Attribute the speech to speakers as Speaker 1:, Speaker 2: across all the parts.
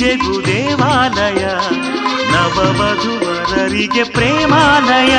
Speaker 1: ಗಿರಿಜೆಗು ದೇವಾಲಯ ನವವಧುವರರಿಗೆ ಪ್ರೇಮಾಲಯ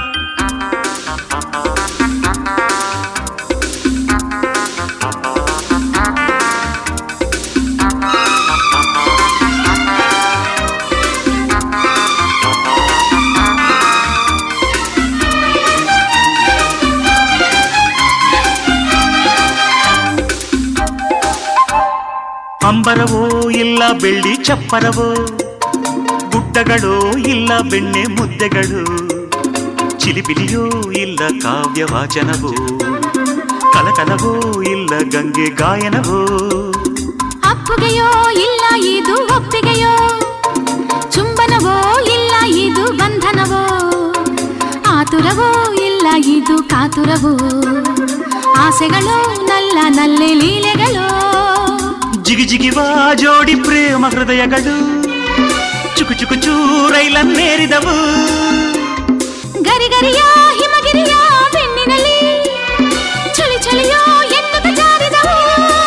Speaker 1: ಅಂಬರವೋ ಇಲ್ಲ ಬೆಳ್ಳಿ ಚಪ್ಪರವೋ ಗುಡ್ಡಗಳೋ ಇಲ್ಲ ಬೆಣ್ಣೆ ಮುದ್ದೆಗಳು ಚಿಲಿಪಿಲಿಯೋ ಇಲ್ಲ ಕಾವ್ಯ ವಾಚನವೋ ಕಲಕಲವೋ ಇಲ್ಲ ಗಂಗೆ ಗಾಯನವೋ
Speaker 2: ಅಪ್ಪುಗೆಯೋ ಇಲ್ಲ ಇದು ಒಪ್ಪಿಗೆಯೋ ಚುಂಬನವೋ ಇಲ್ಲ ಇದು ಬಂಧನವೋ ಆತುರವೋ ಇಲ್ಲ ಇದು ಕಾತುರವೋ ಆಸೆಗಳು ನಲ್ಲ ನಲ್ಲೆ ಲೀಲೆಗಳು
Speaker 1: ಜಿಗಿ ಜಿಗಿವ ಜೋಡಿ ಪ್ರೇಮ ಹೃದಯಗಳು ಚುಕು ಚುಕು ಚೂರೈಲನ್ನೇರಿದವು
Speaker 2: ಗರಿಗರಿಯ ಹಿಮಗಿರಿಯ ಬೆನ್ನಿನಲ್ಲಿ ಚಳಿ ಚಳಿಯೋ ಎನ್ನುತ್ತ ಜಾರಿದವು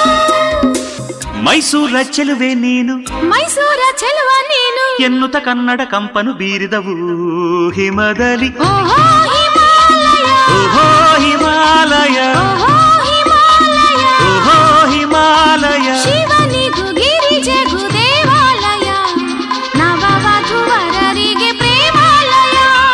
Speaker 1: ಮೈಸೂರ ಚೆಲುವೆ ನೀನು
Speaker 2: ಮೈಸೂರ ಚೆಲುವ ನೀನು
Speaker 1: ಎನ್ನುತ್ತ ಕನ್ನಡ ಕಂಪನು ಬೀರಿದವು ಹಿಮದಲ್ಲಿ
Speaker 2: ಓಹೋ ಹಿಮಾಲಯ
Speaker 1: ಓಹೋ ಹಿಮಾಲಯ
Speaker 2: ಓಹೋ ಹಿಮಾಲಯ
Speaker 1: ಓಹೋ ಹಿಮಾಲಯ
Speaker 2: ಶಿವನಿಗೂ ಗಿರಿಜೆಗೂ ದೇವಾಲಯ ನವವಧುವರರಿಗೆ ಪ್ರೇಮಾಲಯ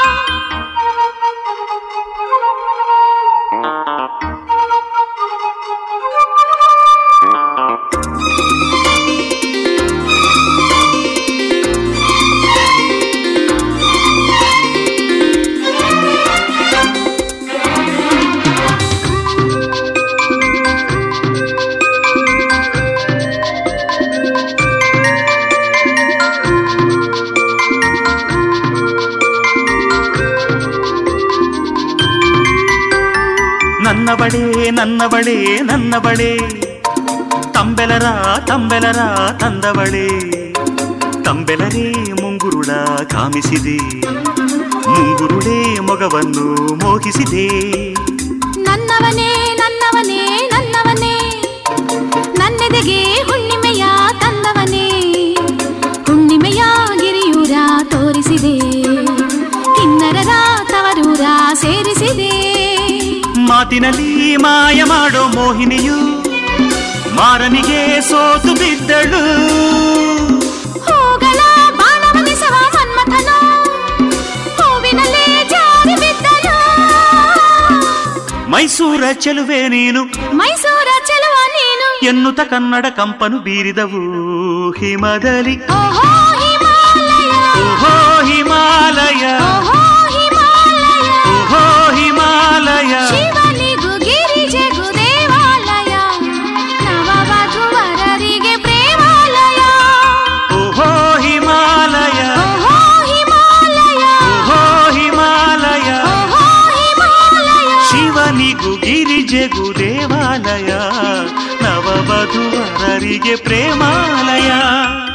Speaker 1: ನನ್ನವಳೇ ನನ್ನವಳೇ ನನ್ನವಳೇ ತಂಬೆಲರ ತಂಬೆಲರ ತಂದವಳೇ ತಂಬೆಲರೇ ಮುಂಗುರುಳ ಕಾಮಿಸಿದೆ ಮುಂಗುರುಳೇ ಮೊಗವನ್ನು ಮೋಹಿಸಿದೆ
Speaker 2: ನನ್ನವನೇ ನನ್ನವನೇ ನನ್ನವನೇ ನನ್ನೆದೆಗೆ ಹುಣ್ಣಿಮೆಯ ತಂದವನೇ ಹುಣ್ಣಿಮೆಯ ಗಿರಿಯೂರ ತೋರಿಸಿದೆ ಕಿನ್ನರರ ತವರೂರ ಸೇರಿಸಿದೆ
Speaker 1: ಮಾತಿನಲ್ಲಿ ಮಾಯ ಮಾಡೋ ಮೋಹಿನಿಯು ಮಾರನಿಗೆ ಸೋತು ಬಿದ್ದಳು
Speaker 2: ಹೂಗಳ ಬಾಣವನಿಸವ ಮನ್ಮಥನ ಹೂವಿನಲ್ಲೇ ಜಾರಿ ಬಿದ್ದನು
Speaker 1: ಮೈಸೂರ ಚೆಲುವೆ ನೀನು
Speaker 2: ಮೈಸೂರ ಚೆಲುವ ನೀನು
Speaker 1: ಎನ್ನುತ್ತ ಕನ್ನಡ ಕಂಪನು ಬೀರಿದವು ಹಿಮದಲ್ಲಿ
Speaker 2: ಓಹೋ ಹಿಮಾಲಯ
Speaker 1: ಓಹೋ ಹಿಮಾಲಯ
Speaker 2: ಓಹೋ ಹಿಮಾಲಯ
Speaker 1: ಓಹೋ ಹಿಮಾಲಯ
Speaker 2: ಶಿವನಿಗೂ ಗಿರಿಜೆಗೂ ದೇವಾಲಯ ನವವಧುವರರಿಗೆ ಪ್ರೇಮಾಲಯ
Speaker 1: ಓಹೋ ಹಿಮಾಲಯ
Speaker 2: ಓಹೋ ಹಿಮಾಲಯ
Speaker 1: ಓಹೋ ಹಿಮಾಲಯ
Speaker 2: ಓಹೋ ಹಿಮಾಲಯ
Speaker 1: ಶಿವನಿಗೂ ಗಿರಿಜೆಗೂ ದೇವಾಲಯ ನವವಧುವರರಿಗೆ ಪ್ರೇಮಾಲಯ